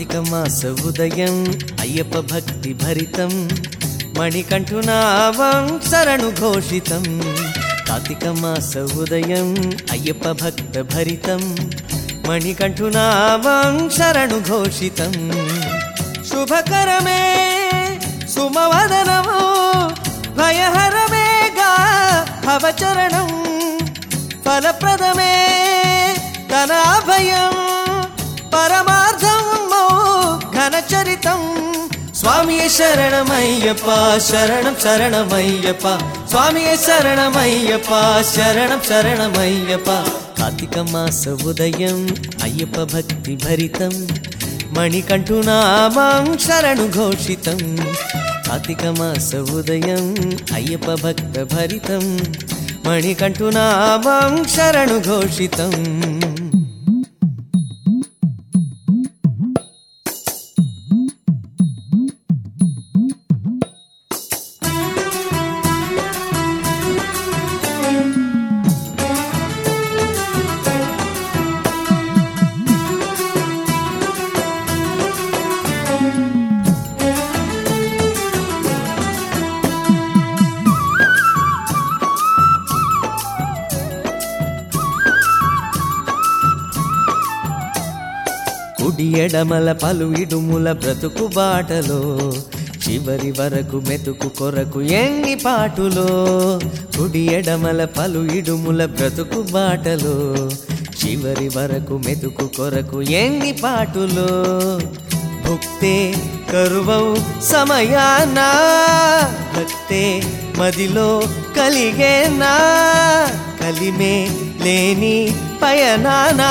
కార్తీక మాస ఉదయం అయ్యప్ప భక్తి భరితం మణికంఠునావం శరణు ఘోషితం కార్తీక మాస ఉదయం అయ్యప్ప భక్త భరితం మణికంఠునావం శరణు ఘోషితం శుభకరమే సుమవదనము భయహరమేగా భవచరణం ఫలప్రదమే తన అభయం పరమార్థం ఘనచరితం స్వామి శరణమయ్యప్ప శరణం శరణమయ్యప్ప స్వామి శరణమయ్యప్ప శరణం శరణమయ్యప్ప కార్తీక మాస ఉదయం అయ్యప్ప భక్తి భరితం మణికంఠునామం శరణు ఘోషితం కార్తీక మాస ఉదయం అయ్యప్ప భక్త భరితం మణికంఠునామం శరణు ఘోషితం కుడి ఎడమల పలు ఇడుముల బ్రతుకు బాటలో చివరి వరకు మెతుకు కొరకు ఎంగి పాటులో కుడి ఎడమల పలు ఇడుముల బ్రతుకు బాటలో చివరి వరకు మెతుకు కొరకు ఎంగి పాటులో భుక్తే కరువౌ సమయాన భక్తే మదిలో కలిగేనా కలిమే లేని పయనానా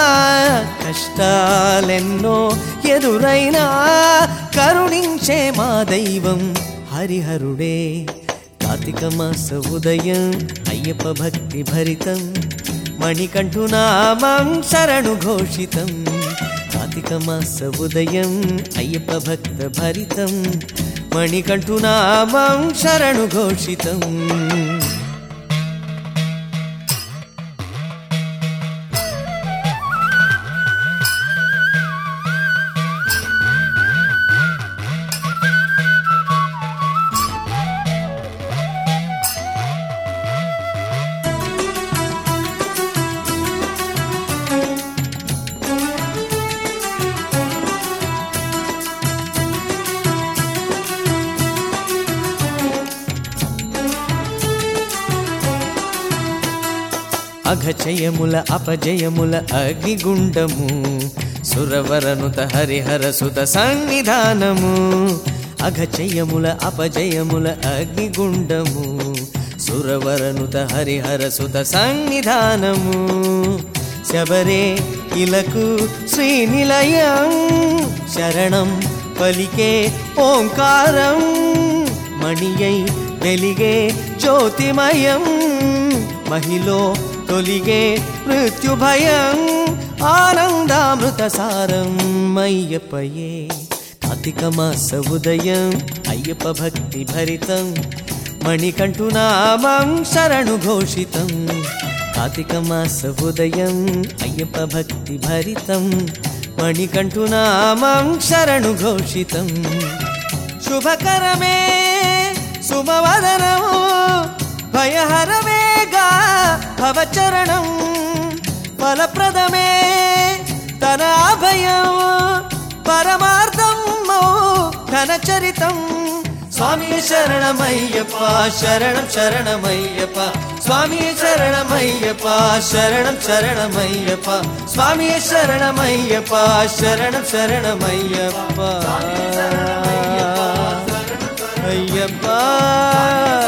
కష్టాలెన్నో ఎదురైనా కరుణించే మా దైవం హరిహరుడే కార్తీక మాస ఉదయం అయ్యప్ప భక్తి భరితం మణికంఠునామం శరణు ఘోషితం కార్తీక మాస ఉదయం అయ్యప్ప భక్త భరితం మణికంఠునామం శరణు ఘోషితం అఘచయముల అపజయముల అగ్నిగుండము సురవరనుత హరిహర సుత సన్నిధానము అఘచయముల అపజయముల అగ్నిగుండము సురవరనుత హరిహర సుత సన్నిధానము శబరే ఇలకు శ్రీనిలయం శరణం పలికే ఓంకారం మణియై వెలిగే జ్యోతిమయం మహిలో తొలిగే మృత్యు భయం ఆనందామృత సారం అయ్యప్పయే కార్తీక మాస ఉదయం అయ్యప్ప భక్తి భరితం మణికంఠునామం శరణు ఘోషితం కార్తీక మాస ఉదయం అయ్యప్ప భక్తి భరితం మణికంఠునామం శరణు ఘోషితం శుభకరమే శుభవదనము భయహరమేగా భవచరణం ఫలప్రదమే తన అభయం పరమార్థం ఘనచరితం స్వామి శరణమయ్యప్ప శరణం శరణమయ్యప్ప స్వామి శరణమయ్యప్ప శరణం శరణమయ్యప్ప స్వామి శరణమయ్యప్ప శరణం శరణమయ్యప్ప అయ్యప్ప